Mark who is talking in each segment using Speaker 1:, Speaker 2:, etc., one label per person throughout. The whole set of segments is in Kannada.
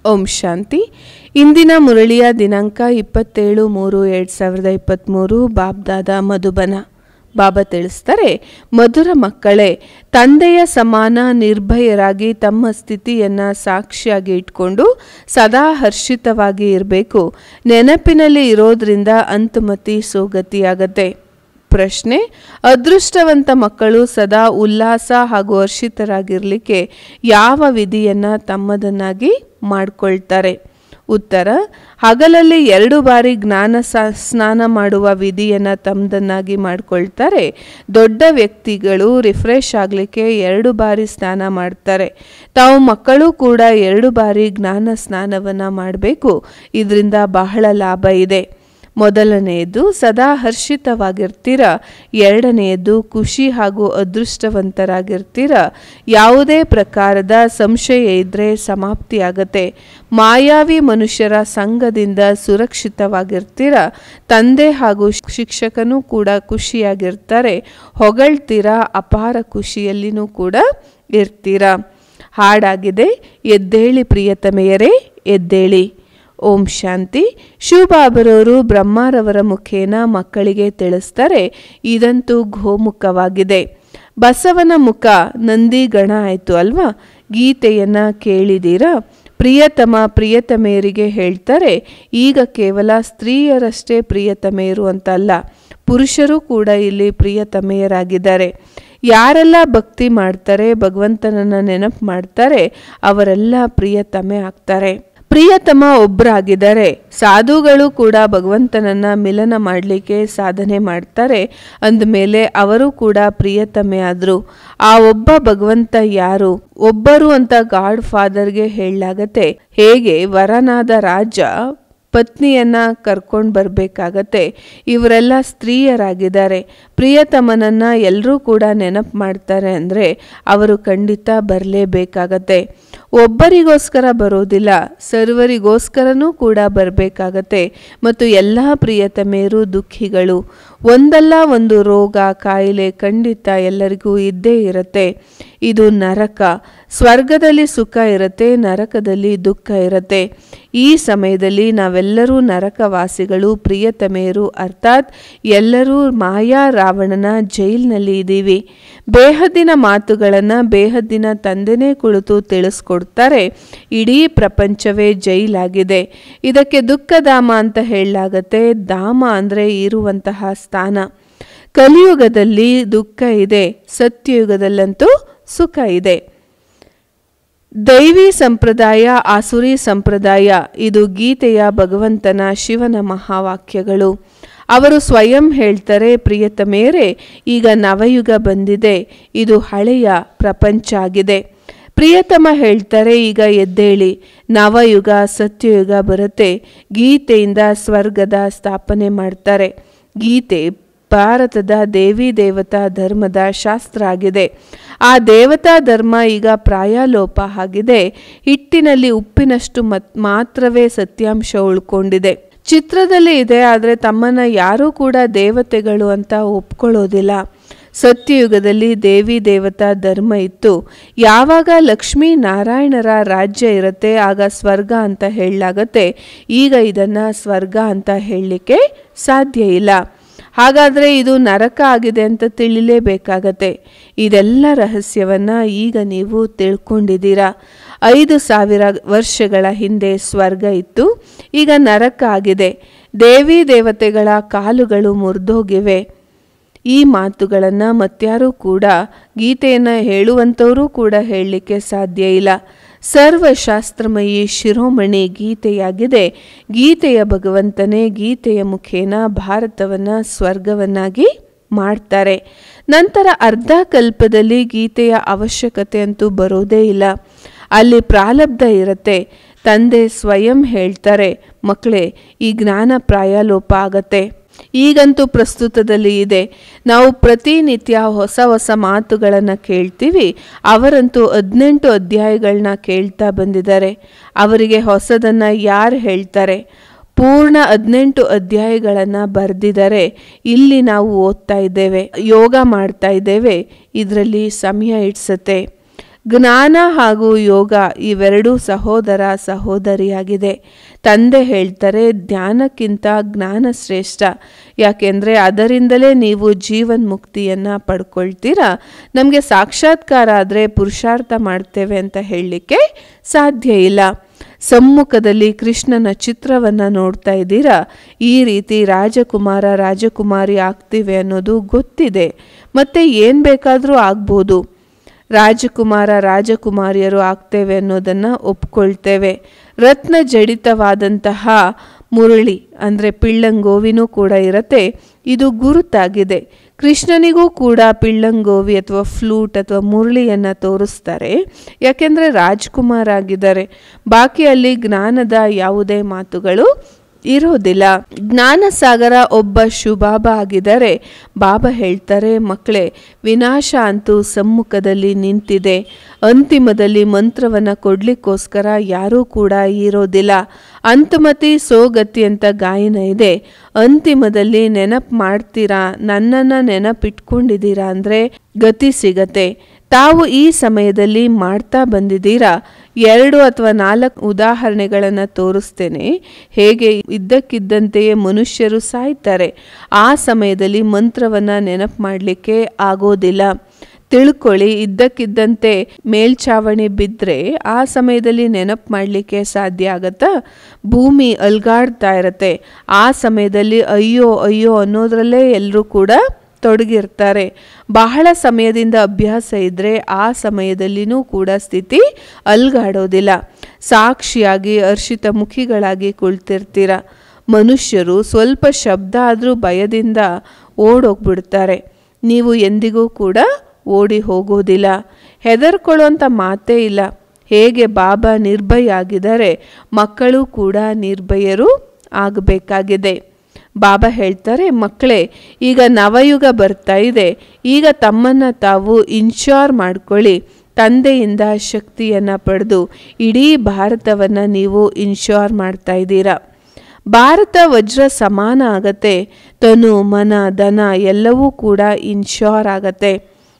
Speaker 1: ಓಂ ಶಾಂತಿ ಇಂದಿನ ಮುರಳಿಯ ದಿನಾಂಕ ಇಪ್ಪತ್ತೇಳು ಮೂರು ಎರಡು ಸಾವಿರದ ಇಪ್ಪತ್ತ್ಮೂರು ಬಾಬ್ದಾದ ಮಧುಬನ ಬಾಬಾ ತಿಳಿಸ್ತಾರೆ ಮಧುರ ಮಕ್ಕಳೇ ತಂದೆಯ ಸಮಾನ ನಿರ್ಭಯರಾಗಿ ತಮ್ಮ ಸ್ಥಿತಿಯನ್ನು ಸಾಕ್ಷಿಯಾಗಿ ಇಟ್ಕೊಂಡು ಸದಾ ಹರ್ಷಿತವಾಗಿ ಇರಬೇಕು ನೆನಪಿನಲ್ಲಿ ಇರೋದ್ರಿಂದ ಅಂತಮತಿ ಸೋಗತಿಯಾಗತ್ತೆ ಪ್ರಶ್ನೆ ಅದೃಷ್ಟವಂತ ಮಕ್ಕಳು ಸದಾ ಉಲ್ಲಾಸ ಹಾಗೂ ಹರ್ಷಿತರಾಗಿರಲಿಕ್ಕೆ ಯಾವ ವಿಧಿಯನ್ನು ತಮ್ಮದನ್ನಾಗಿ ಮಾಡಿಕೊಳ್ತಾರೆ ಉತ್ತರ ಹಗಲಲ್ಲಿ ಎರಡು ಬಾರಿ ಜ್ಞಾನ ಸ್ನಾನ ಮಾಡುವ ವಿಧಿಯನ್ನು ತಮ್ಮದನ್ನಾಗಿ ಮಾಡಿಕೊಳ್ತಾರೆ ದೊಡ್ಡ ವ್ಯಕ್ತಿಗಳು ರಿಫ್ರೆಶ್ ಆಗಲಿಕ್ಕೆ ಎರಡು ಬಾರಿ ಸ್ನಾನ ಮಾಡ್ತಾರೆ ತಾವು ಮಕ್ಕಳು ಕೂಡ ಎರಡು ಬಾರಿ ಜ್ಞಾನ ಸ್ನಾನವನ್ನು ಮಾಡಬೇಕು ಇದರಿಂದ ಬಹಳ ಲಾಭ ಇದೆ ಮೊದಲನೆಯದು ಸದಾ ಹರ್ಷಿತವಾಗಿರ್ತೀರ ಎರಡನೆಯದು ಖುಷಿ ಹಾಗೂ ಅದೃಷ್ಟವಂತರಾಗಿರ್ತೀರ ಯಾವುದೇ ಪ್ರಕಾರದ ಸಂಶಯ ಇದ್ದರೆ ಸಮಾಪ್ತಿಯಾಗತ್ತೆ ಮಾಯಾವಿ ಮನುಷ್ಯರ ಸಂಘದಿಂದ ಸುರಕ್ಷಿತವಾಗಿರ್ತೀರ ತಂದೆ ಹಾಗೂ ಶಿಕ್ಷಕನೂ ಕೂಡ ಖುಷಿಯಾಗಿರ್ತಾರೆ ಹೊಗಳ್ತೀರ ಅಪಾರ ಖುಷಿಯಲ್ಲಿನೂ ಕೂಡ ಇರ್ತೀರ ಹಾಡಾಗಿದೆ ಎದ್ದೇಳಿ ಪ್ರಿಯತಮೆಯರೇ ಎದ್ದೇಳಿ ಓಂ ಶಾಂತಿ ಶಿವಬಾಬರವರು ಬ್ರಹ್ಮಾರವರ ಮುಖೇನ ಮಕ್ಕಳಿಗೆ ತಿಳಿಸ್ತಾರೆ ಇದಂತೂ ಗೋಮುಖವಾಗಿದೆ ಬಸವನ ಮುಖ ನಂದಿ ಗಣ ಆಯಿತು ಅಲ್ವಾ ಗೀತೆಯನ್ನು ಕೇಳಿದ್ದೀರಾ ಪ್ರಿಯತಮ ಪ್ರಿಯತಮೆಯರಿಗೆ ಹೇಳ್ತಾರೆ ಈಗ ಕೇವಲ ಸ್ತ್ರೀಯರಷ್ಟೇ ಪ್ರಿಯತಮೆಯರು ಅಂತಲ್ಲ ಪುರುಷರು ಕೂಡ ಇಲ್ಲಿ ಪ್ರಿಯತಮೆಯರಾಗಿದ್ದಾರೆ ಯಾರೆಲ್ಲ ಭಕ್ತಿ ಮಾಡ್ತಾರೆ ಭಗವಂತನನ್ನ ನೆನಪು ಮಾಡ್ತಾರೆ ಅವರೆಲ್ಲ ಪ್ರಿಯತಮೆ ಆಗ್ತಾರೆ ಪ್ರಿಯತಮ ಒಬ್ಬರಾಗಿದ್ದಾರೆ ಸಾಧುಗಳು ಕೂಡ ಭಗವಂತನನ್ನ ಮಿಲನ ಮಾಡಲಿಕ್ಕೆ ಸಾಧನೆ ಮಾಡ್ತಾರೆ ಅಂದಮೇಲೆ ಅವರು ಕೂಡ ಪ್ರಿಯತಮೆ ಆದರು ಆ ಒಬ್ಬ ಭಗವಂತ ಯಾರು ಒಬ್ಬರು ಅಂತ ಗಾಡ್ ಫಾದರ್ಗೆ ಹೇಳಲಾಗತ್ತೆ ಹೇಗೆ ವರನಾದ ರಾಜ ಪತ್ನಿಯನ್ನ ಕರ್ಕೊಂಡು ಬರಬೇಕಾಗತ್ತೆ ಇವರೆಲ್ಲ ಸ್ತ್ರೀಯರಾಗಿದ್ದಾರೆ ಪ್ರಿಯತಮನನ್ನ ಎಲ್ಲರೂ ಕೂಡ ನೆನಪು ಮಾಡ್ತಾರೆ ಅಂದರೆ ಅವರು ಖಂಡಿತ ಬರಲೇಬೇಕಾಗತ್ತೆ ಒಬ್ಬರಿಗೋಸ್ಕರ ಬರೋದಿಲ್ಲ ಸರ್ವರಿಗೋಸ್ಕರನೂ ಕೂಡ ಬರಬೇಕಾಗತ್ತೆ ಮತ್ತು ಎಲ್ಲ ಪ್ರಿಯತಮೆಯರು ದುಃಖಿಗಳು ಒಂದಲ್ಲ ಒಂದು ರೋಗ ಕಾಯಿಲೆ ಖಂಡಿತ ಎಲ್ಲರಿಗೂ ಇದ್ದೇ ಇರುತ್ತೆ ಇದು ನರಕ ಸ್ವರ್ಗದಲ್ಲಿ ಸುಖ ಇರುತ್ತೆ ನರಕದಲ್ಲಿ ದುಃಖ ಇರುತ್ತೆ ಈ ಸಮಯದಲ್ಲಿ ನಾವೆಲ್ಲರೂ ನರಕವಾಸಿಗಳು ಪ್ರಿಯತಮೆಯರು ಅರ್ಥಾತ್ ಎಲ್ಲರೂ ಮಾಯಾ ರಾವಣನ ಜೈಲಿನಲ್ಲಿ ಇದ್ದೀವಿ ಬೇಹದ್ದಿನ ಮಾತುಗಳನ್ನು ಬೇಹದ್ದಿನ ತಂದೆನೇ ಕುಳಿತು ತಿಳಿಸ್ಕೊಡ್ತಾರೆ ಇಡೀ ಪ್ರಪಂಚವೇ ಜೈಲಾಗಿದೆ ಇದಕ್ಕೆ ದುಃಖಧಾಮ ಅಂತ ಹೇಳಲಾಗತ್ತೆ ಧಾಮ ಅಂದರೆ ಇರುವಂತಹ ಸ್ಥಾನ ಕಲಿಯುಗದಲ್ಲಿ ದುಃಖ ಇದೆ ಸತ್ಯಯುಗದಲ್ಲಂತೂ ಸುಖ ಇದೆ ದೈವಿ ಸಂಪ್ರದಾಯ ಆಸುರಿ ಸಂಪ್ರದಾಯ ಇದು ಗೀತೆಯ ಭಗವಂತನ ಶಿವನ ಮಹಾವಾಕ್ಯಗಳು ಅವರು ಸ್ವಯಂ ಹೇಳ್ತಾರೆ ಪ್ರಿಯತಮೇರೆ ಈಗ ನವಯುಗ ಬಂದಿದೆ ಇದು ಹಳೆಯ ಪ್ರಪಂಚ ಆಗಿದೆ ಪ್ರಿಯತಮ ಹೇಳ್ತಾರೆ ಈಗ ಎದ್ದೇಳಿ ನವಯುಗ ಸತ್ಯಯುಗ ಬರುತ್ತೆ ಗೀತೆಯಿಂದ ಸ್ವರ್ಗದ ಸ್ಥಾಪನೆ ಮಾಡ್ತಾರೆ ಗೀತೆ ಭಾರತದ ದೇವಿ ದೇವತಾ ಧರ್ಮದ ಶಾಸ್ತ್ರ ಆಗಿದೆ ಆ ದೇವತಾ ಧರ್ಮ ಈಗ ಪ್ರಾಯಲೋಪ ಆಗಿದೆ ಹಿಟ್ಟಿನಲ್ಲಿ ಉಪ್ಪಿನಷ್ಟು ಮತ್ ಮಾತ್ರವೇ ಸತ್ಯಾಂಶ ಉಳ್ಕೊಂಡಿದೆ ಚಿತ್ರದಲ್ಲಿ ಇದೆ ಆದರೆ ತಮ್ಮನ್ನ ಯಾರೂ ಕೂಡ ದೇವತೆಗಳು ಅಂತ ಒಪ್ಕೊಳ್ಳೋದಿಲ್ಲ ಸತ್ಯಯುಗದಲ್ಲಿ ದೇವಿ ದೇವತಾ ಧರ್ಮ ಇತ್ತು ಯಾವಾಗ ಲಕ್ಷ್ಮೀ ನಾರಾಯಣರ ರಾಜ್ಯ ಇರುತ್ತೆ ಆಗ ಸ್ವರ್ಗ ಅಂತ ಹೇಳಲಾಗತ್ತೆ ಈಗ ಇದನ್ನು ಸ್ವರ್ಗ ಅಂತ ಹೇಳಲಿಕ್ಕೆ ಸಾಧ್ಯ ಇಲ್ಲ ಹಾಗಾದರೆ ಇದು ನರಕ ಆಗಿದೆ ಅಂತ ತಿಳಿಲೇಬೇಕಾಗತ್ತೆ ಇದೆಲ್ಲ ರಹಸ್ಯವನ್ನು ಈಗ ನೀವು ತಿಳ್ಕೊಂಡಿದ್ದೀರಾ ಐದು ಸಾವಿರ ವರ್ಷಗಳ ಹಿಂದೆ ಸ್ವರ್ಗ ಇತ್ತು ಈಗ ನರಕ ಆಗಿದೆ ದೇವಿ ದೇವತೆಗಳ ಕಾಲುಗಳು ಮುರಿದೋಗಿವೆ ಈ ಮಾತುಗಳನ್ನು ಮತ್ಯಾರೂ ಕೂಡ ಗೀತೆಯನ್ನು ಹೇಳುವಂಥವರು ಕೂಡ ಹೇಳಲಿಕ್ಕೆ ಸಾಧ್ಯ ಇಲ್ಲ ಸರ್ವಶಾಸ್ತ್ರಮಯಿ ಶಿರೋಮಣಿ ಗೀತೆಯಾಗಿದೆ ಗೀತೆಯ ಭಗವಂತನೇ ಗೀತೆಯ ಮುಖೇನ ಭಾರತವನ್ನು ಸ್ವರ್ಗವನ್ನಾಗಿ ಮಾಡ್ತಾರೆ ನಂತರ ಅರ್ಧ ಕಲ್ಪದಲ್ಲಿ ಗೀತೆಯ ಅವಶ್ಯಕತೆ ಅಂತೂ ಬರೋದೇ ಇಲ್ಲ ಅಲ್ಲಿ ಪ್ರಾಲಬ್ಧ ಇರುತ್ತೆ ತಂದೆ ಸ್ವಯಂ ಹೇಳ್ತಾರೆ ಮಕ್ಕಳೇ ಈ ಜ್ಞಾನ ಪ್ರಾಯಲೋಪ ಆಗತ್ತೆ ಈಗಂತೂ ಪ್ರಸ್ತುತದಲ್ಲಿ ಇದೆ ನಾವು ಪ್ರತಿನಿತ್ಯ ಹೊಸ ಹೊಸ ಮಾತುಗಳನ್ನು ಕೇಳ್ತೀವಿ ಅವರಂತೂ ಹದಿನೆಂಟು ಅಧ್ಯಾಯಗಳನ್ನ ಕೇಳ್ತಾ ಬಂದಿದ್ದಾರೆ ಅವರಿಗೆ ಹೊಸದನ್ನು ಯಾರು ಹೇಳ್ತಾರೆ ಪೂರ್ಣ ಹದಿನೆಂಟು ಅಧ್ಯಾಯಗಳನ್ನು ಬರೆದಿದ್ದಾರೆ ಇಲ್ಲಿ ನಾವು ಓದ್ತಾ ಇದ್ದೇವೆ ಯೋಗ ಮಾಡ್ತಾ ಇದ್ದೇವೆ ಇದರಲ್ಲಿ ಸಮಯ ಇಡ್ಸತ್ತೆ ಜ್ಞಾನ ಹಾಗೂ ಯೋಗ ಇವೆರಡೂ ಸಹೋದರ ಸಹೋದರಿಯಾಗಿದೆ ತಂದೆ ಹೇಳ್ತಾರೆ ಧ್ಯಾನಕ್ಕಿಂತ ಜ್ಞಾನ ಶ್ರೇಷ್ಠ ಯಾಕೆಂದರೆ ಅದರಿಂದಲೇ ನೀವು ಜೀವನ್ ಮುಕ್ತಿಯನ್ನು ಪಡ್ಕೊಳ್ತೀರಾ ನಮಗೆ ಸಾಕ್ಷಾತ್ಕಾರ ಆದರೆ ಪುರುಷಾರ್ಥ ಮಾಡ್ತೇವೆ ಅಂತ ಹೇಳಲಿಕ್ಕೆ ಸಾಧ್ಯ ಇಲ್ಲ ಸಮ್ಮುಖದಲ್ಲಿ ಕೃಷ್ಣನ ಚಿತ್ರವನ್ನು ನೋಡ್ತಾ ಇದ್ದೀರಾ ಈ ರೀತಿ ರಾಜಕುಮಾರ ರಾಜಕುಮಾರಿ ಆಗ್ತೀವಿ ಅನ್ನೋದು ಗೊತ್ತಿದೆ ಮತ್ತು ಏನು ಬೇಕಾದರೂ ಆಗ್ಬೋದು ರಾಜಕುಮಾರ ರಾಜಕುಮಾರಿಯರು ಆಗ್ತೇವೆ ಅನ್ನೋದನ್ನು ಒಪ್ಕೊಳ್ತೇವೆ ರತ್ನ ಜಡಿತವಾದಂತಹ ಮುರಳಿ ಅಂದರೆ ಪಿಳ್ಳಂಗೋವಿನೂ ಕೂಡ ಇರತ್ತೆ ಇದು ಗುರುತಾಗಿದೆ ಕೃಷ್ಣನಿಗೂ ಕೂಡ ಪಿಳ್ಳಂಗೋವಿ ಅಥವಾ ಫ್ಲೂಟ್ ಅಥವಾ ಮುರಳಿಯನ್ನು ತೋರಿಸ್ತಾರೆ ಯಾಕೆಂದರೆ ರಾಜ್ಕುಮಾರ್ ಆಗಿದ್ದಾರೆ ಬಾಕಿ ಅಲ್ಲಿ ಜ್ಞಾನದ ಯಾವುದೇ ಮಾತುಗಳು ಇರೋದಿಲ್ಲ ಜ್ಞಾನಸಾಗರ ಒಬ್ಬ ಶುಭಾಬ ಆಗಿದ್ದಾರೆ ಬಾಬಾ ಹೇಳ್ತಾರೆ ಮಕ್ಕಳೇ ವಿನಾಶ ಅಂತೂ ಸಮ್ಮುಖದಲ್ಲಿ ನಿಂತಿದೆ ಅಂತಿಮದಲ್ಲಿ ಮಂತ್ರವನ್ನು ಕೊಡ್ಲಿಕ್ಕೋಸ್ಕರ ಯಾರೂ ಕೂಡ ಇರೋದಿಲ್ಲ ಅಂತಮತಿ ಸೋಗತಿ ಅಂತ ಗಾಯನ ಇದೆ ಅಂತಿಮದಲ್ಲಿ ನೆನಪು ಮಾಡ್ತೀರಾ ನನ್ನನ್ನು ನೆನಪಿಟ್ಕೊಂಡಿದ್ದೀರಾ ಅಂದರೆ ಗತಿ ಸಿಗತ್ತೆ ತಾವು ಈ ಸಮಯದಲ್ಲಿ ಮಾಡ್ತಾ ಬಂದಿದ್ದೀರಾ ಎರಡು ಅಥವಾ ನಾಲ್ಕು ಉದಾಹರಣೆಗಳನ್ನು ತೋರಿಸ್ತೇನೆ ಹೇಗೆ ಇದ್ದಕ್ಕಿದ್ದಂತೆಯೇ ಮನುಷ್ಯರು ಸಾಯ್ತಾರೆ ಆ ಸಮಯದಲ್ಲಿ ಮಂತ್ರವನ್ನು ನೆನಪು ಮಾಡಲಿಕ್ಕೆ ಆಗೋದಿಲ್ಲ ತಿಳ್ಕೊಳ್ಳಿ ಇದ್ದಕ್ಕಿದ್ದಂತೆ ಮೇಲ್ಛಾವಣಿ ಬಿದ್ದರೆ ಆ ಸಮಯದಲ್ಲಿ ನೆನಪು ಮಾಡಲಿಕ್ಕೆ ಸಾಧ್ಯ ಆಗತ್ತಾ ಭೂಮಿ ಅಲ್ಗಾಡ್ತಾ ಇರತ್ತೆ ಆ ಸಮಯದಲ್ಲಿ ಅಯ್ಯೋ ಅಯ್ಯೋ ಅನ್ನೋದ್ರಲ್ಲೇ ಎಲ್ಲರೂ ಕೂಡ ತೊಡಗಿರ್ತಾರೆ ಬಹಳ ಸಮಯದಿಂದ ಅಭ್ಯಾಸ ಇದ್ದರೆ ಆ ಸಮಯದಲ್ಲಿನೂ ಕೂಡ ಸ್ಥಿತಿ ಅಲ್ಗಾಡೋದಿಲ್ಲ ಸಾಕ್ಷಿಯಾಗಿ ಹರ್ಷಿತ ಮುಖಿಗಳಾಗಿ ಕುಳಿತಿರ್ತೀರ ಮನುಷ್ಯರು ಸ್ವಲ್ಪ ಶಬ್ದ ಆದರೂ ಭಯದಿಂದ ಓಡೋಗ್ಬಿಡ್ತಾರೆ ನೀವು ಎಂದಿಗೂ ಕೂಡ ಓಡಿ ಹೋಗೋದಿಲ್ಲ ಹೆದರ್ಕೊಳ್ಳೋಂಥ ಮಾತೇ ಇಲ್ಲ ಹೇಗೆ ಬಾಬಾ ನಿರ್ಭಯ ಆಗಿದ್ದಾರೆ ಮಕ್ಕಳು ಕೂಡ ನಿರ್ಭಯರು ಆಗಬೇಕಾಗಿದೆ ಬಾಬಾ ಹೇಳ್ತಾರೆ ಮಕ್ಕಳೇ ಈಗ ನವಯುಗ ಬರ್ತಾ ಇದೆ ಈಗ ತಮ್ಮನ್ನು ತಾವು ಇನ್ಶೋರ್ ಮಾಡ್ಕೊಳ್ಳಿ ತಂದೆಯಿಂದ ಶಕ್ತಿಯನ್ನು ಪಡೆದು ಇಡೀ ಭಾರತವನ್ನು ನೀವು ಇನ್ಶೋರ್ ಮಾಡ್ತಾ ಇದ್ದೀರಾ ಭಾರತ ವಜ್ರ ಸಮಾನ ಆಗತ್ತೆ ತನು ಮನ ಧನ ಎಲ್ಲವೂ ಕೂಡ ಇನ್ಶೋರ್ ಆಗತ್ತೆ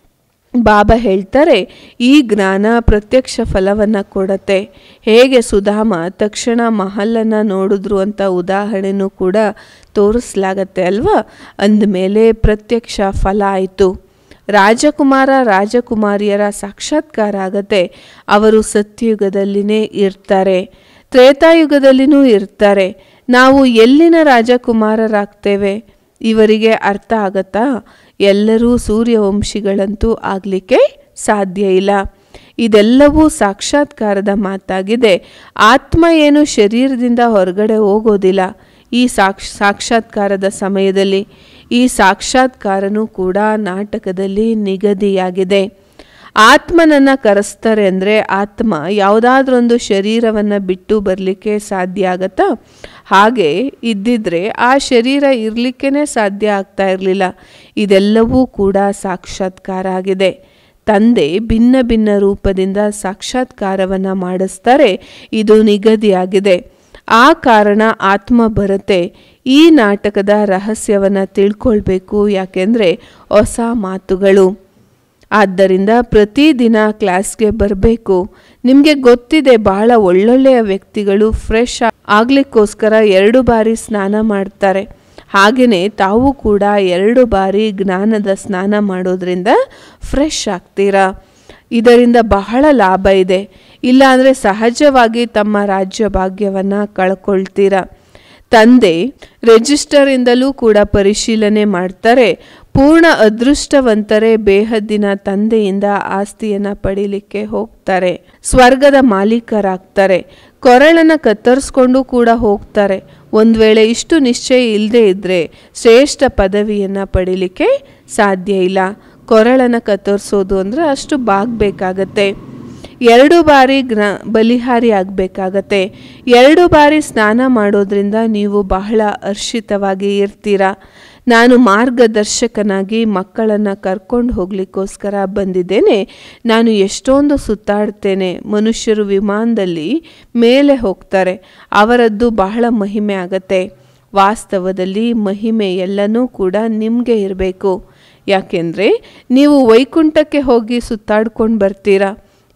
Speaker 1: ಬಾಬಾ ಹೇಳ್ತಾರೆ ಈ ಜ್ಞಾನ ಪ್ರತ್ಯಕ್ಷ ಫಲವನ್ನು ಕೊಡತ್ತೆ ಹೇಗೆ ಸುಧಾಮ ತಕ್ಷಣ ಮಹಲನ್ನು ನೋಡಿದ್ರು ಅಂತ ಉದಾಹರಣೆನೂ ಕೂಡ ತೋರಿಸ್ಲಾಗತ್ತೆ ಅಲ್ವಾ ಅಂದಮೇಲೆ ಪ್ರತ್ಯಕ್ಷ ಫಲ ಆಯಿತು ರಾಜಕುಮಾರ ರಾಜಕುಮಾರಿಯರ ಸಾಕ್ಷಾತ್ಕಾರ ಆಗತ್ತೆ ಅವರು ಸತ್ಯಯುಗದಲ್ಲಿನೇ ಇರ್ತಾರೆ ತ್ರೇತಾಯುಗದಲ್ಲಿನೂ ಇರ್ತಾರೆ ನಾವು ಎಲ್ಲಿನ ರಾಜಕುಮಾರರಾಗ್ತೇವೆ ಇವರಿಗೆ ಅರ್ಥ ಆಗತ್ತಾ ಎಲ್ಲರೂ ಸೂರ್ಯವಂಶಿಗಳಂತೂ ಆಗಲಿಕ್ಕೆ ಸಾಧ್ಯ ಇಲ್ಲ ಇದೆಲ್ಲವೂ ಸಾಕ್ಷಾತ್ಕಾರದ ಮಾತಾಗಿದೆ ಆತ್ಮ ಏನು ಶರೀರದಿಂದ ಹೊರಗಡೆ ಹೋಗೋದಿಲ್ಲ ಈ ಸಾಕ್ಷ್ ಸಾಕ್ಷಾತ್ಕಾರದ ಸಮಯದಲ್ಲಿ ಈ ಸಾಕ್ಷಾತ್ಕಾರನೂ ಕೂಡ ನಾಟಕದಲ್ಲಿ ನಿಗದಿಯಾಗಿದೆ ಆತ್ಮನನ್ನು ಕರೆಸ್ತಾರೆ ಅಂದರೆ ಆತ್ಮ ಯಾವುದಾದ್ರೊಂದು ಶರೀರವನ್ನು ಬಿಟ್ಟು ಬರಲಿಕ್ಕೆ ಸಾಧ್ಯ ಆಗತ್ತಾ ಹಾಗೆ ಇದ್ದಿದ್ರೆ ಆ ಶರೀರ ಇರಲಿಕ್ಕೇ ಸಾಧ್ಯ ಆಗ್ತಾ ಇರಲಿಲ್ಲ ಇದೆಲ್ಲವೂ ಕೂಡ ಸಾಕ್ಷಾತ್ಕಾರ ಆಗಿದೆ ತಂದೆ ಭಿನ್ನ ಭಿನ್ನ ರೂಪದಿಂದ ಸಾಕ್ಷಾತ್ಕಾರವನ್ನು ಮಾಡಿಸ್ತಾರೆ ಇದು ನಿಗದಿಯಾಗಿದೆ ಆ ಕಾರಣ ಆತ್ಮ ಬರುತ್ತೆ ಈ ನಾಟಕದ ರಹಸ್ಯವನ್ನು ತಿಳ್ಕೊಳ್ಬೇಕು ಯಾಕೆಂದರೆ ಹೊಸ ಮಾತುಗಳು ಆದ್ದರಿಂದ ಪ್ರತಿದಿನ ಕ್ಲಾಸ್ಗೆ ಬರಬೇಕು ನಿಮಗೆ ಗೊತ್ತಿದೆ ಬಹಳ ಒಳ್ಳೊಳ್ಳೆಯ ವ್ಯಕ್ತಿಗಳು ಫ್ರೆಶ್ ಆಗ್ಲಿಕ್ಕೋಸ್ಕರ ಎರಡು ಬಾರಿ ಸ್ನಾನ ಮಾಡ್ತಾರೆ ಹಾಗೆಯೇ ತಾವು ಕೂಡ ಎರಡು ಬಾರಿ ಜ್ಞಾನದ ಸ್ನಾನ ಮಾಡೋದ್ರಿಂದ ಫ್ರೆಶ್ ಆಗ್ತೀರಾ ಇದರಿಂದ ಬಹಳ ಲಾಭ ಇದೆ ಇಲ್ಲಾಂದರೆ ಸಹಜವಾಗಿ ತಮ್ಮ ರಾಜ್ಯ ಭಾಗ್ಯವನ್ನು ಕಳ್ಕೊಳ್ತೀರಾ ತಂದೆ ರಿಜಿಸ್ಟರಿಂದಲೂ ಕೂಡ ಪರಿಶೀಲನೆ ಮಾಡ್ತಾರೆ ಪೂರ್ಣ ಅದೃಷ್ಟವಂತರೇ ಬೇಹದ್ದಿನ ತಂದೆಯಿಂದ ಆಸ್ತಿಯನ್ನು ಪಡೀಲಿಕ್ಕೆ ಹೋಗ್ತಾರೆ ಸ್ವರ್ಗದ ಮಾಲೀಕರಾಗ್ತಾರೆ ಕೊರಳನ್ನು ಕತ್ತರಿಸ್ಕೊಂಡು ಕೂಡ ಹೋಗ್ತಾರೆ ಒಂದು ವೇಳೆ ಇಷ್ಟು ನಿಶ್ಚಯ ಇಲ್ಲದೆ ಇದ್ದರೆ ಶ್ರೇಷ್ಠ ಪದವಿಯನ್ನು ಪಡೀಲಿಕ್ಕೆ ಸಾಧ್ಯ ಇಲ್ಲ ಕೊರಳನ್ನು ಕತ್ತರಿಸೋದು ಅಂದರೆ ಅಷ್ಟು ಬಾಗಬೇಕಾಗತ್ತೆ ಎರಡು ಬಾರಿ ಜ್ಞ ಬಲಿಹಾರಿ ಆಗಬೇಕಾಗತ್ತೆ ಎರಡು ಬಾರಿ ಸ್ನಾನ ಮಾಡೋದ್ರಿಂದ ನೀವು ಬಹಳ ಹರ್ಷಿತವಾಗಿ ಇರ್ತೀರಾ ನಾನು ಮಾರ್ಗದರ್ಶಕನಾಗಿ ಮಕ್ಕಳನ್ನು ಕರ್ಕೊಂಡು ಹೋಗ್ಲಿಕ್ಕೋಸ್ಕರ ಬಂದಿದ್ದೇನೆ ನಾನು ಎಷ್ಟೊಂದು ಸುತ್ತಾಡ್ತೇನೆ ಮನುಷ್ಯರು ವಿಮಾನದಲ್ಲಿ ಮೇಲೆ ಹೋಗ್ತಾರೆ ಅವರದ್ದು ಬಹಳ ಮಹಿಮೆ ಆಗತ್ತೆ ವಾಸ್ತವದಲ್ಲಿ ಮಹಿಮೆ ಎಲ್ಲನೂ ಕೂಡ ನಿಮಗೆ ಇರಬೇಕು ಯಾಕೆಂದರೆ ನೀವು ವೈಕುಂಠಕ್ಕೆ ಹೋಗಿ ಸುತ್ತಾಡ್ಕೊಂಡು ಬರ್ತೀರಾ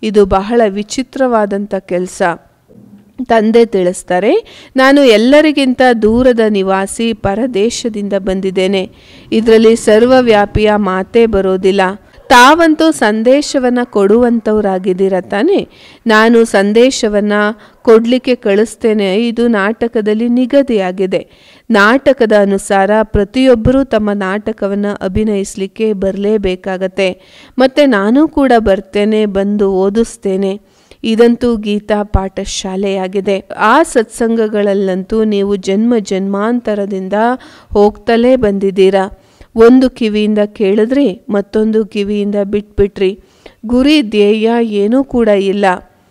Speaker 1: ಇದು ಬಹಳ ವಿಚಿತ್ರವಾದಂಥ ಕೆಲಸ ತಂದೆ ತಿಳಿಸ್ತಾರೆ ನಾನು ಎಲ್ಲರಿಗಿಂತ ದೂರದ ನಿವಾಸಿ ಪರದೇಶದಿಂದ ಬಂದಿದ್ದೇನೆ ಇದರಲ್ಲಿ ಸರ್ವವ್ಯಾಪಿಯ ಮಾತೇ ಬರೋದಿಲ್ಲ ತಾವಂತೂ ಸಂದೇಶವನ್ನು ಕೊಡುವಂಥವ್ರಾಗಿದ್ದೀರ ತಾನೆ ನಾನು ಸಂದೇಶವನ್ನು ಕೊಡಲಿಕ್ಕೆ ಕಳಿಸ್ತೇನೆ ಇದು ನಾಟಕದಲ್ಲಿ ನಿಗದಿಯಾಗಿದೆ ನಾಟಕದ ಅನುಸಾರ ಪ್ರತಿಯೊಬ್ಬರೂ ತಮ್ಮ ನಾಟಕವನ್ನು ಅಭಿನಯಿಸಲಿಕ್ಕೆ ಬರಲೇಬೇಕಾಗತ್ತೆ ಮತ್ತು ನಾನು ಕೂಡ ಬರ್ತೇನೆ ಬಂದು ಓದಿಸ್ತೇನೆ ಇದಂತೂ ಗೀತಾ ಪಾಠಶಾಲೆಯಾಗಿದೆ ಆ ಸತ್ಸಂಗಗಳಲ್ಲಂತೂ ನೀವು ಜನ್ಮ ಜನ್ಮಾಂತರದಿಂದ ಹೋಗ್ತಲೇ ಬಂದಿದ್ದೀರಾ ಒಂದು ಕಿವಿಯಿಂದ ಕೇಳಿದ್ರಿ ಮತ್ತೊಂದು ಕಿವಿಯಿಂದ ಬಿಟ್ಬಿಟ್ರಿ ಗುರಿ ಧ್ಯೇಯ ಏನೂ ಕೂಡ ಇಲ್ಲ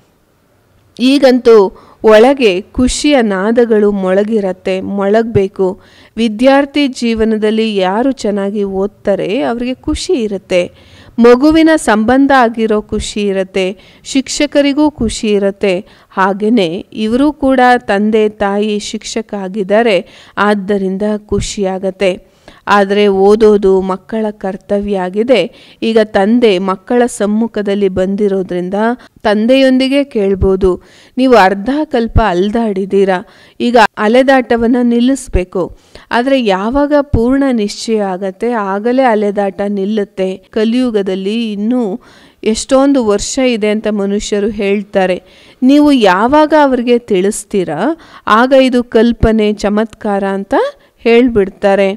Speaker 1: ಈಗಂತೂ ಒಳಗೆ ಖುಷಿಯ ನಾದಗಳು ಮೊಳಗಿರತ್ತೆ ಮೊಳಗಬೇಕು ವಿದ್ಯಾರ್ಥಿ ಜೀವನದಲ್ಲಿ ಯಾರು ಚೆನ್ನಾಗಿ ಓದ್ತಾರೆ ಅವರಿಗೆ ಖುಷಿ ಇರುತ್ತೆ ಮಗುವಿನ ಸಂಬಂಧ ಆಗಿರೋ ಖುಷಿ ಇರುತ್ತೆ ಶಿಕ್ಷಕರಿಗೂ ಖುಷಿ ಇರುತ್ತೆ ಹಾಗೆಯೇ ಇವರು ಕೂಡ ತಂದೆ ತಾಯಿ ಶಿಕ್ಷಕ ಆಗಿದ್ದಾರೆ ಆದ್ದರಿಂದ ಖುಷಿಯಾಗತ್ತೆ ಆದರೆ ಓದೋದು ಮಕ್ಕಳ ಕರ್ತವ್ಯ ಆಗಿದೆ ಈಗ ತಂದೆ ಮಕ್ಕಳ ಸಮ್ಮುಖದಲ್ಲಿ ಬಂದಿರೋದ್ರಿಂದ ತಂದೆಯೊಂದಿಗೆ ಕೇಳ್ಬೋದು ನೀವು ಅರ್ಧ ಕಲ್ಪ ಅಲ್ದಾಡಿದ್ದೀರಾ ಈಗ ಅಲೆದಾಟವನ್ನು ನಿಲ್ಲಿಸ್ಬೇಕು ಆದರೆ ಯಾವಾಗ ಪೂರ್ಣ ನಿಶ್ಚಯ ಆಗತ್ತೆ ಆಗಲೇ ಅಲೆದಾಟ ನಿಲ್ಲುತ್ತೆ ಕಲಿಯುಗದಲ್ಲಿ ಇನ್ನೂ ಎಷ್ಟೊಂದು ವರ್ಷ ಇದೆ ಅಂತ ಮನುಷ್ಯರು ಹೇಳ್ತಾರೆ ನೀವು ಯಾವಾಗ ಅವರಿಗೆ ತಿಳಿಸ್ತೀರಾ ಆಗ ಇದು ಕಲ್ಪನೆ ಚಮತ್ಕಾರ ಅಂತ ಹೇಳಿಬಿಡ್ತಾರೆ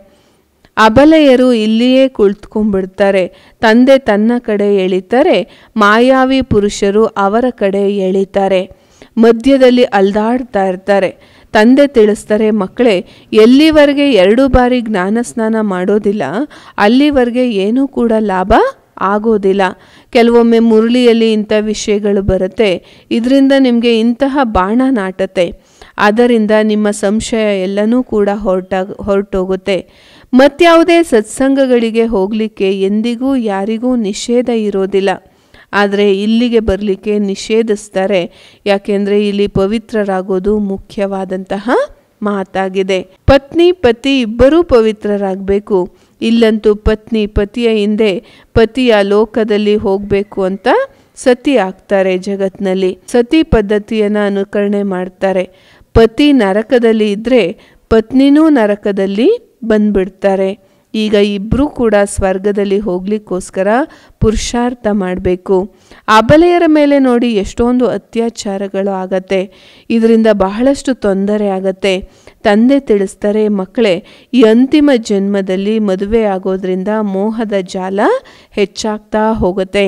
Speaker 1: ಅಬಲೆಯರು ಇಲ್ಲಿಯೇ ಕುಳಿತುಕೊಂಡ್ಬಿಡ್ತಾರೆ ತಂದೆ ತನ್ನ ಕಡೆ ಎಳಿತಾರೆ ಮಾಯಾವಿ ಪುರುಷರು ಅವರ ಕಡೆ ಎಳಿತಾರೆ ಮಧ್ಯದಲ್ಲಿ ಅಲ್ದಾಡ್ತಾ ಇರ್ತಾರೆ ತಂದೆ ತಿಳಿಸ್ತಾರೆ ಮಕ್ಕಳೇ ಎಲ್ಲಿವರೆಗೆ ಎರಡು ಬಾರಿ ಜ್ಞಾನ ಸ್ನಾನ ಮಾಡೋದಿಲ್ಲ ಅಲ್ಲಿವರೆಗೆ ಏನೂ ಕೂಡ ಲಾಭ ಆಗೋದಿಲ್ಲ ಕೆಲವೊಮ್ಮೆ ಮುರಳಿಯಲ್ಲಿ ಇಂಥ ವಿಷಯಗಳು ಬರುತ್ತೆ ಇದರಿಂದ ನಿಮಗೆ ಇಂತಹ ಬಾಣ ನಾಟತ್ತೆ ಅದರಿಂದ ನಿಮ್ಮ ಸಂಶಯ ಎಲ್ಲನೂ ಕೂಡ ಹೊರಟಾಗ ಹೊರಟೋಗುತ್ತೆ ಮತ್ಯಾವುದೇ ಸತ್ಸಂಗಗಳಿಗೆ ಹೋಗಲಿಕ್ಕೆ ಎಂದಿಗೂ ಯಾರಿಗೂ ನಿಷೇಧ ಇರೋದಿಲ್ಲ ಆದರೆ ಇಲ್ಲಿಗೆ ಬರಲಿಕ್ಕೆ ನಿಷೇಧಿಸ್ತಾರೆ ಯಾಕೆಂದರೆ ಇಲ್ಲಿ ಪವಿತ್ರರಾಗೋದು ಮುಖ್ಯವಾದಂತಹ ಮಾತಾಗಿದೆ ಪತ್ನಿ ಪತಿ ಇಬ್ಬರೂ ಪವಿತ್ರರಾಗಬೇಕು ಇಲ್ಲಂತೂ ಪತ್ನಿ ಪತಿಯ ಹಿಂದೆ ಪತಿಯ ಲೋಕದಲ್ಲಿ ಹೋಗಬೇಕು ಅಂತ ಸತಿ ಆಗ್ತಾರೆ ಜಗತ್ನಲ್ಲಿ ಸತಿ ಪದ್ಧತಿಯನ್ನು ಅನುಕರಣೆ ಮಾಡ್ತಾರೆ ಪತಿ ನರಕದಲ್ಲಿ ಇದ್ದರೆ ಪತ್ನಿನೂ ನರಕದಲ್ಲಿ ಬಂದ್ಬಿಡ್ತಾರೆ ಈಗ ಇಬ್ಬರೂ ಕೂಡ ಸ್ವರ್ಗದಲ್ಲಿ ಹೋಗ್ಲಿಕ್ಕೋಸ್ಕರ ಪುರುಷಾರ್ಥ ಮಾಡಬೇಕು ಅಬಲೆಯರ ಮೇಲೆ ನೋಡಿ ಎಷ್ಟೊಂದು ಅತ್ಯಾಚಾರಗಳು ಆಗತ್ತೆ ಇದರಿಂದ ಬಹಳಷ್ಟು ತೊಂದರೆ ಆಗತ್ತೆ ತಂದೆ ತಿಳಿಸ್ತಾರೆ ಮಕ್ಕಳೇ ಈ ಅಂತಿಮ ಜನ್ಮದಲ್ಲಿ ಮದುವೆ ಆಗೋದ್ರಿಂದ ಮೋಹದ ಜಾಲ ಹೆಚ್ಚಾಗ್ತಾ ಹೋಗುತ್ತೆ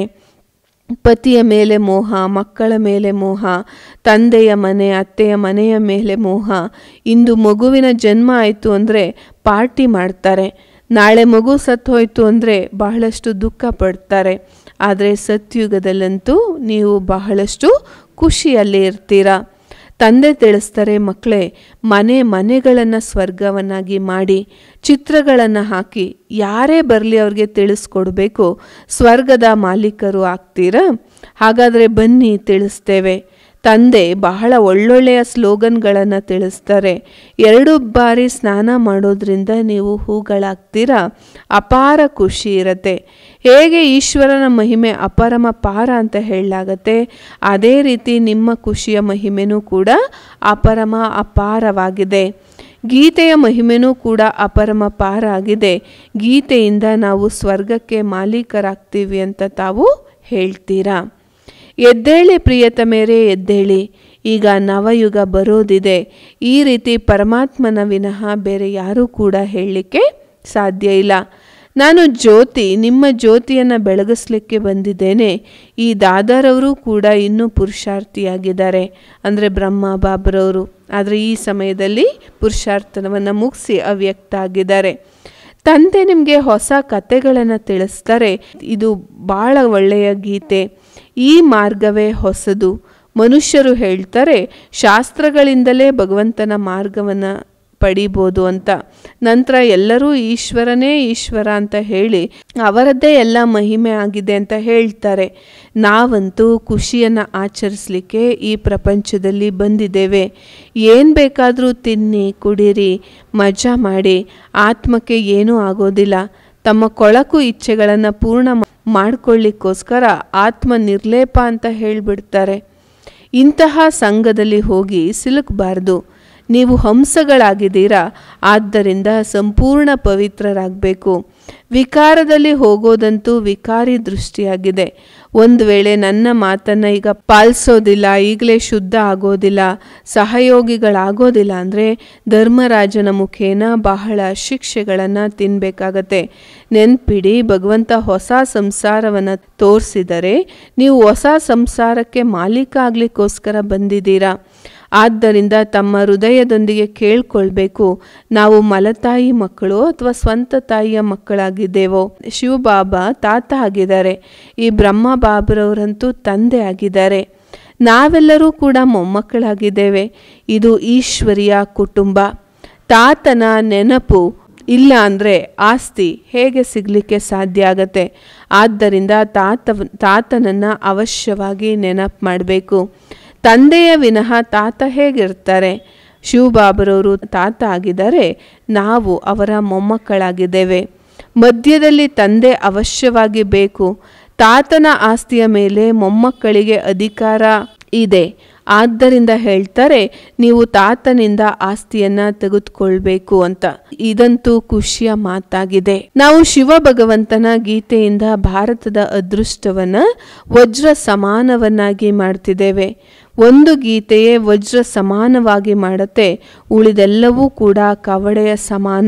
Speaker 1: ಪತಿಯ ಮೇಲೆ ಮೋಹ ಮಕ್ಕಳ ಮೇಲೆ ಮೋಹ ತಂದೆಯ ಮನೆ ಅತ್ತೆಯ ಮನೆಯ ಮೇಲೆ ಮೋಹ ಇಂದು ಮಗುವಿನ ಜನ್ಮ ಆಯಿತು ಅಂದರೆ ಪಾರ್ಟಿ ಮಾಡ್ತಾರೆ ನಾಳೆ ಮಗು ಸತ್ತು ಹೋಯ್ತು ಅಂದರೆ ಬಹಳಷ್ಟು ದುಃಖ ಪಡ್ತಾರೆ ಆದರೆ ಸತ್ಯುಗದಲ್ಲಂತೂ ನೀವು ಬಹಳಷ್ಟು ಖುಷಿಯಲ್ಲಿ ಇರ್ತೀರಾ ತಂದೆ ತಿಳಿಸ್ತಾರೆ ಮಕ್ಕಳೇ ಮನೆ ಮನೆಗಳನ್ನು ಸ್ವರ್ಗವನ್ನಾಗಿ ಮಾಡಿ ಚಿತ್ರಗಳನ್ನು ಹಾಕಿ ಯಾರೇ ಬರಲಿ ಅವ್ರಿಗೆ ತಿಳಿಸ್ಕೊಡ್ಬೇಕು ಸ್ವರ್ಗದ ಮಾಲೀಕರು ಆಗ್ತೀರಾ ಹಾಗಾದರೆ ಬನ್ನಿ ತಿಳಿಸ್ತೇವೆ ತಂದೆ ಬಹಳ ಒಳ್ಳೊಳ್ಳೆಯ ಸ್ಲೋಗನ್ಗಳನ್ನು ತಿಳಿಸ್ತಾರೆ ಎರಡು ಬಾರಿ ಸ್ನಾನ ಮಾಡೋದ್ರಿಂದ ನೀವು ಹೂಗಳಾಗ್ತೀರಾ ಅಪಾರ ಖುಷಿ ಇರತ್ತೆ ಹೇಗೆ ಈಶ್ವರನ ಮಹಿಮೆ ಅಪರಮ ಪಾರ ಅಂತ ಹೇಳಲಾಗತ್ತೆ ಅದೇ ರೀತಿ ನಿಮ್ಮ ಖುಷಿಯ ಮಹಿಮೆನೂ ಕೂಡ ಅಪರಮ ಅಪಾರವಾಗಿದೆ ಗೀತೆಯ ಮಹಿಮೆನೂ ಕೂಡ ಅಪರಮ ಪಾರ ಆಗಿದೆ ಗೀತೆಯಿಂದ ನಾವು ಸ್ವರ್ಗಕ್ಕೆ ಮಾಲೀಕರಾಗ್ತೀವಿ ಅಂತ ತಾವು ಹೇಳ್ತೀರಾ ಎದ್ದೇಳಿ ಪ್ರಿಯತಮೇರೆ ಎದ್ದೇಳಿ ಈಗ ನವಯುಗ ಬರೋದಿದೆ ಈ ರೀತಿ ಪರಮಾತ್ಮನ ವಿನಃ ಬೇರೆ ಯಾರೂ ಕೂಡ ಹೇಳಲಿಕ್ಕೆ ಸಾಧ್ಯ ಇಲ್ಲ ನಾನು ಜ್ಯೋತಿ ನಿಮ್ಮ ಜ್ಯೋತಿಯನ್ನು ಬೆಳಗಿಸ್ಲಿಕ್ಕೆ ಬಂದಿದ್ದೇನೆ ಈ ದಾದಾರವರು ಕೂಡ ಇನ್ನೂ ಪುರುಷಾರ್ಥಿಯಾಗಿದ್ದಾರೆ ಅಂದರೆ ಬ್ರಹ್ಮ ಬಾಬ್ರವರು ಆದರೆ ಈ ಸಮಯದಲ್ಲಿ ಪುರುಷಾರ್ಥನವನ್ನು ಮುಗಿಸಿ ಅವ್ಯಕ್ತ ಆಗಿದ್ದಾರೆ ತಂದೆ ನಿಮಗೆ ಹೊಸ ಕತೆಗಳನ್ನು ತಿಳಿಸ್ತಾರೆ ಇದು ಭಾಳ ಒಳ್ಳೆಯ ಗೀತೆ ಈ ಮಾರ್ಗವೇ ಹೊಸದು ಮನುಷ್ಯರು ಹೇಳ್ತಾರೆ ಶಾಸ್ತ್ರಗಳಿಂದಲೇ ಭಗವಂತನ ಮಾರ್ಗವನ್ನು ಪಡಿಬೋದು ಅಂತ ನಂತರ ಎಲ್ಲರೂ ಈಶ್ವರನೇ ಈಶ್ವರ ಅಂತ ಹೇಳಿ ಅವರದ್ದೇ ಎಲ್ಲ ಮಹಿಮೆ ಆಗಿದೆ ಅಂತ ಹೇಳ್ತಾರೆ ನಾವಂತೂ ಖುಷಿಯನ್ನು ಆಚರಿಸಲಿಕ್ಕೆ ಈ ಪ್ರಪಂಚದಲ್ಲಿ ಬಂದಿದ್ದೇವೆ ಏನು ಬೇಕಾದರೂ ತಿನ್ನಿ ಕುಡೀರಿ ಮಜಾ ಮಾಡಿ ಆತ್ಮಕ್ಕೆ ಏನೂ ಆಗೋದಿಲ್ಲ ತಮ್ಮ ಕೊಳಕು ಇಚ್ಛೆಗಳನ್ನು ಪೂರ್ಣ ಮಾಡ್ಕೊಳ್ಳಿಕ್ಕೋಸ್ಕರ ಆತ್ಮ ನಿರ್ಲೇಪ ಅಂತ ಹೇಳಿಬಿಡ್ತಾರೆ ಇಂತಹ ಸಂಘದಲ್ಲಿ ಹೋಗಿ ಸಿಲುಕಬಾರ್ದು ನೀವು ಹಂಸಗಳಾಗಿದ್ದೀರಾ ಆದ್ದರಿಂದ ಸಂಪೂರ್ಣ ಪವಿತ್ರರಾಗಬೇಕು ವಿಕಾರದಲ್ಲಿ ಹೋಗೋದಂತೂ ವಿಕಾರಿ ದೃಷ್ಟಿಯಾಗಿದೆ ಒಂದು ವೇಳೆ ನನ್ನ ಮಾತನ್ನು ಈಗ ಪಾಲಿಸೋದಿಲ್ಲ ಈಗಲೇ ಶುದ್ಧ ಆಗೋದಿಲ್ಲ ಸಹಯೋಗಿಗಳಾಗೋದಿಲ್ಲ ಅಂದರೆ ಧರ್ಮರಾಜನ ಮುಖೇನ ಬಹಳ ಶಿಕ್ಷೆಗಳನ್ನು ತಿನ್ನಬೇಕಾಗತ್ತೆ ನೆನ್ಪಿಡಿ ಭಗವಂತ ಹೊಸ ಸಂಸಾರವನ್ನು ತೋರಿಸಿದರೆ ನೀವು ಹೊಸ ಸಂಸಾರಕ್ಕೆ ಮಾಲೀಕ ಆಗ್ಲಿಕ್ಕೋಸ್ಕರ ಬಂದಿದ್ದೀರಾ ಆದ್ದರಿಂದ ತಮ್ಮ ಹೃದಯದೊಂದಿಗೆ ಕೇಳ್ಕೊಳ್ಬೇಕು ನಾವು ಮಲತಾಯಿ ಮಕ್ಕಳು ಅಥವಾ ಸ್ವಂತ ತಾಯಿಯ ಮಕ್ಕಳಾಗಿದ್ದೇವೋ ಶಿವಬಾಬಾ ತಾತ ಆಗಿದ್ದಾರೆ ಈ ಬ್ರಹ್ಮ ಬಾಬರವರಂತೂ ತಂದೆ ಆಗಿದ್ದಾರೆ ನಾವೆಲ್ಲರೂ ಕೂಡ ಮೊಮ್ಮಕ್ಕಳಾಗಿದ್ದೇವೆ ಇದು ಈಶ್ವರಿಯ ಕುಟುಂಬ ತಾತನ ನೆನಪು ಇಲ್ಲ ಅಂದರೆ ಆಸ್ತಿ ಹೇಗೆ ಸಿಗಲಿಕ್ಕೆ ಸಾಧ್ಯ ಆಗತ್ತೆ ಆದ್ದರಿಂದ ತಾತ ತಾತನನ್ನು ಅವಶ್ಯವಾಗಿ ನೆನಪು ಮಾಡಬೇಕು ತಂದೆಯ ವಿನಃ ತಾತ ಹೇಗಿರ್ತಾರೆ ಶಿವಬಾಬರವರು ತಾತ ಆಗಿದ್ದಾರೆ ನಾವು ಅವರ ಮೊಮ್ಮಕ್ಕಳಾಗಿದ್ದೇವೆ ಮಧ್ಯದಲ್ಲಿ ತಂದೆ ಅವಶ್ಯವಾಗಿ ಬೇಕು ತಾತನ ಆಸ್ತಿಯ ಮೇಲೆ ಮೊಮ್ಮಕ್ಕಳಿಗೆ ಅಧಿಕಾರ ಇದೆ ಆದ್ದರಿಂದ ಹೇಳ್ತಾರೆ ನೀವು ತಾತನಿಂದ ಆಸ್ತಿಯನ್ನ ತೆಗೆದುಕೊಳ್ಬೇಕು ಅಂತ ಇದಂತೂ ಖುಷಿಯ ಮಾತಾಗಿದೆ ನಾವು ಶಿವ ಭಗವಂತನ ಗೀತೆಯಿಂದ ಭಾರತದ ಅದೃಷ್ಟವನ್ನ ವಜ್ರ ಸಮಾನವನ್ನಾಗಿ ಮಾಡ್ತಿದ್ದೇವೆ ಒಂದು ಗೀತೆಯೇ ವಜ್ರ ಸಮಾನವಾಗಿ ಮಾಡುತ್ತೆ ಉಳಿದೆಲ್ಲವೂ ಕೂಡ ಕವಡೆಯ ಸಮಾನ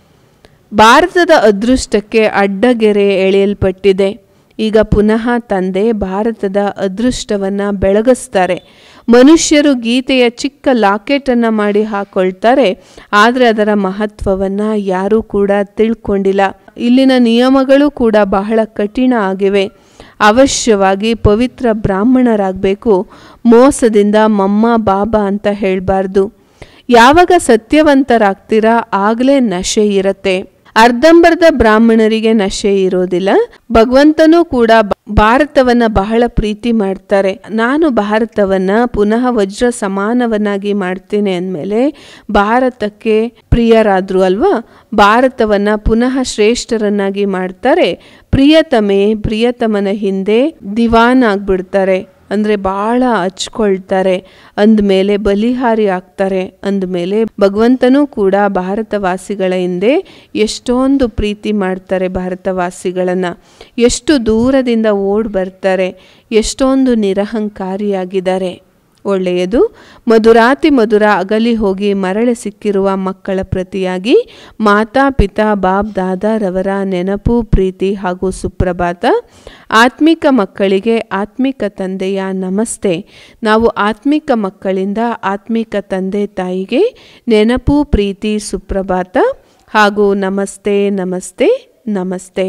Speaker 1: ಭಾರತದ ಅದೃಷ್ಟಕ್ಕೆ ಅಡ್ಡಗೆರೆ ಎಳೆಯಲ್ಪಟ್ಟಿದೆ ಈಗ ಪುನಃ ತಂದೆ ಭಾರತದ ಅದೃಷ್ಟವನ್ನು ಬೆಳಗಿಸ್ತಾರೆ ಮನುಷ್ಯರು ಗೀತೆಯ ಚಿಕ್ಕ ಲಾಕೆಟನ್ನು ಮಾಡಿ ಹಾಕೊಳ್ತಾರೆ ಆದರೆ ಅದರ ಮಹತ್ವವನ್ನು ಯಾರೂ ಕೂಡ ತಿಳ್ಕೊಂಡಿಲ್ಲ ಇಲ್ಲಿನ ನಿಯಮಗಳು ಕೂಡ ಬಹಳ ಕಠಿಣ ಆಗಿವೆ ಅವಶ್ಯವಾಗಿ ಪವಿತ್ರ ಬ್ರಾಹ್ಮಣರಾಗಬೇಕು ಮೋಸದಿಂದ ಮಮ್ಮ ಬಾಬಾ ಅಂತ ಹೇಳಬಾರ್ದು ಯಾವಾಗ ಸತ್ಯವಂತರಾಗ್ತೀರಾ ಆಗಲೇ ನಶೆ ಇರತ್ತೆ ಅರ್ಧಂಬರ್ಧ ಬ್ರಾಹ್ಮಣರಿಗೆ ನಶೆ ಇರೋದಿಲ್ಲ ಭಗವಂತನೂ ಕೂಡ ಭಾರತವನ್ನ ಬಹಳ ಪ್ರೀತಿ ಮಾಡ್ತಾರೆ ನಾನು ಭಾರತವನ್ನ ಪುನಃ ವಜ್ರ ಸಮಾನವನ್ನಾಗಿ ಮಾಡ್ತೇನೆ ಅಂದಮೇಲೆ ಭಾರತಕ್ಕೆ ಪ್ರಿಯರಾದ್ರು ಅಲ್ವಾ ಭಾರತವನ್ನ ಪುನಃ ಶ್ರೇಷ್ಠರನ್ನಾಗಿ ಮಾಡ್ತಾರೆ ಪ್ರಿಯತಮೆ ಪ್ರಿಯತಮನ ಹಿಂದೆ ದಿವಾನ್ ಆಗ್ಬಿಡ್ತಾರೆ ಅಂದರೆ ಭಾಳ ಹಚ್ಕೊಳ್ತಾರೆ ಅಂದಮೇಲೆ ಬಲಿಹಾರಿ ಆಗ್ತಾರೆ ಅಂದಮೇಲೆ ಭಗವಂತನೂ ಕೂಡ ಭಾರತವಾಸಿಗಳ ಹಿಂದೆ ಎಷ್ಟೊಂದು ಪ್ರೀತಿ ಮಾಡ್ತಾರೆ ಭಾರತವಾಸಿಗಳನ್ನು ಎಷ್ಟು ದೂರದಿಂದ ಓಡ್ ಬರ್ತಾರೆ ಎಷ್ಟೊಂದು ನಿರಹಂಕಾರಿಯಾಗಿದ್ದಾರೆ ಒಳ್ಳೆಯದು ಮಧುರಾತಿ ಮಧುರ ಅಗಲಿ ಹೋಗಿ ಮರಳಿ ಸಿಕ್ಕಿರುವ ಮಕ್ಕಳ ಪ್ರತಿಯಾಗಿ ಮಾತಾ ಪಿತಾ ಬಾಬ್ ದಾದಾರವರ ನೆನಪು ಪ್ರೀತಿ ಹಾಗೂ ಸುಪ್ರಭಾತ ಆತ್ಮಿಕ ಮಕ್ಕಳಿಗೆ ಆತ್ಮಿಕ ತಂದೆಯ ನಮಸ್ತೆ ನಾವು ಆತ್ಮಿಕ ಮಕ್ಕಳಿಂದ ಆತ್ಮಿಕ ತಂದೆ ತಾಯಿಗೆ ನೆನಪು ಪ್ರೀತಿ ಸುಪ್ರಭಾತ ಹಾಗೂ ನಮಸ್ತೆ ನಮಸ್ತೆ ನಮಸ್ತೆ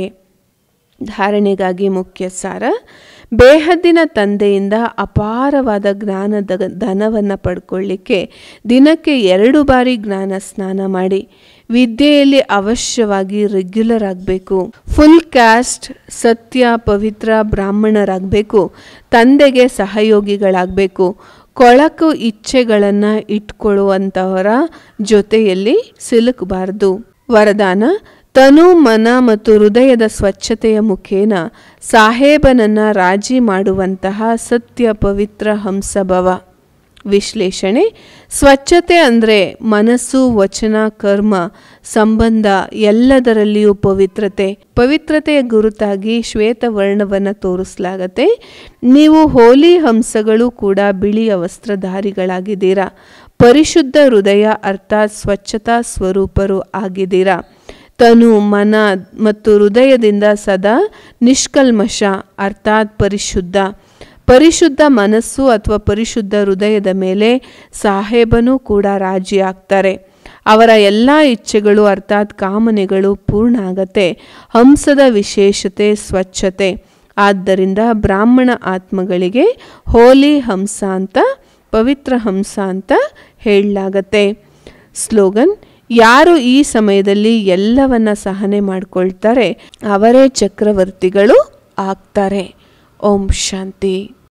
Speaker 1: ಧಾರಣೆಗಾಗಿ ಮುಖ್ಯ ಸಾರ ಬೇಹದ್ದಿನ ತಂದೆಯಿಂದ ಅಪಾರವಾದ ಜ್ಞಾನದ ಧನವನ್ನು ಪಡ್ಕೊಳ್ಳಿಕ್ಕೆ ದಿನಕ್ಕೆ ಎರಡು ಬಾರಿ ಜ್ಞಾನ ಸ್ನಾನ ಮಾಡಿ ವಿದ್ಯೆಯಲ್ಲಿ ಅವಶ್ಯವಾಗಿ ರೆಗ್ಯುಲರ್ ಆಗಬೇಕು ಫುಲ್ ಕ್ಯಾಸ್ಟ್ ಸತ್ಯ ಪವಿತ್ರ ಬ್ರಾಹ್ಮಣರಾಗಬೇಕು ತಂದೆಗೆ ಸಹಯೋಗಿಗಳಾಗಬೇಕು ಕೊಳಕು ಇಚ್ಛೆಗಳನ್ನು ಇಟ್ಕೊಳ್ಳುವಂತಹವರ ಜೊತೆಯಲ್ಲಿ ಸಿಲುಕಬಾರ್ದು ವರದಾನ ತನು ಮನ ಮತ್ತು ಹೃದಯದ ಸ್ವಚ್ಛತೆಯ ಮುಖೇನ ಸಾಹೇಬನನ್ನ ರಾಜಿ ಮಾಡುವಂತಹ ಸತ್ಯ ಪವಿತ್ರ ಹಂಸಭವ ವಿಶ್ಲೇಷಣೆ ಸ್ವಚ್ಛತೆ ಅಂದರೆ ಮನಸ್ಸು ವಚನ ಕರ್ಮ ಸಂಬಂಧ ಎಲ್ಲದರಲ್ಲಿಯೂ ಪವಿತ್ರತೆ ಪವಿತ್ರತೆಯ ಗುರುತಾಗಿ ಶ್ವೇತವರ್ಣವನ್ನು ತೋರಿಸಲಾಗತ್ತೆ ನೀವು ಹೋಲಿ ಹಂಸಗಳು ಕೂಡ ಬಿಳಿಯ ವಸ್ತ್ರಧಾರಿಗಳಾಗಿದ್ದೀರಾ ಪರಿಶುದ್ಧ ಹೃದಯ ಅರ್ಥಾತ್ ಸ್ವಚ್ಛತಾ ಸ್ವರೂಪರು ಆಗಿದ್ದೀರಾ ತನು ಮನ ಮತ್ತು ಹೃದಯದಿಂದ ಸದಾ ನಿಷ್ಕಲ್ಮಶ ಅರ್ಥಾತ್ ಪರಿಶುದ್ಧ ಪರಿಶುದ್ಧ ಮನಸ್ಸು ಅಥವಾ ಪರಿಶುದ್ಧ ಹೃದಯದ ಮೇಲೆ ಸಾಹೇಬನೂ ಕೂಡ ರಾಜಿ ಆಗ್ತಾರೆ ಅವರ ಎಲ್ಲ ಇಚ್ಛೆಗಳು ಅರ್ಥಾತ್ ಕಾಮನೆಗಳು ಪೂರ್ಣ ಆಗತ್ತೆ ಹಂಸದ ವಿಶೇಷತೆ ಸ್ವಚ್ಛತೆ ಆದ್ದರಿಂದ ಬ್ರಾಹ್ಮಣ ಆತ್ಮಗಳಿಗೆ ಹೋಲಿ ಹಂಸ ಅಂತ ಪವಿತ್ರ ಹಂಸ ಅಂತ ಹೇಳಲಾಗತ್ತೆ ಸ್ಲೋಗನ್ ಯಾರು ಈ ಸಮಯದಲ್ಲಿ ಎಲ್ಲವನ್ನ ಸಹನೆ ಮಾಡ್ಕೊಳ್ತಾರೆ ಅವರೇ ಚಕ್ರವರ್ತಿಗಳು ಆಗ್ತಾರೆ ಓಂ ಶಾಂತಿ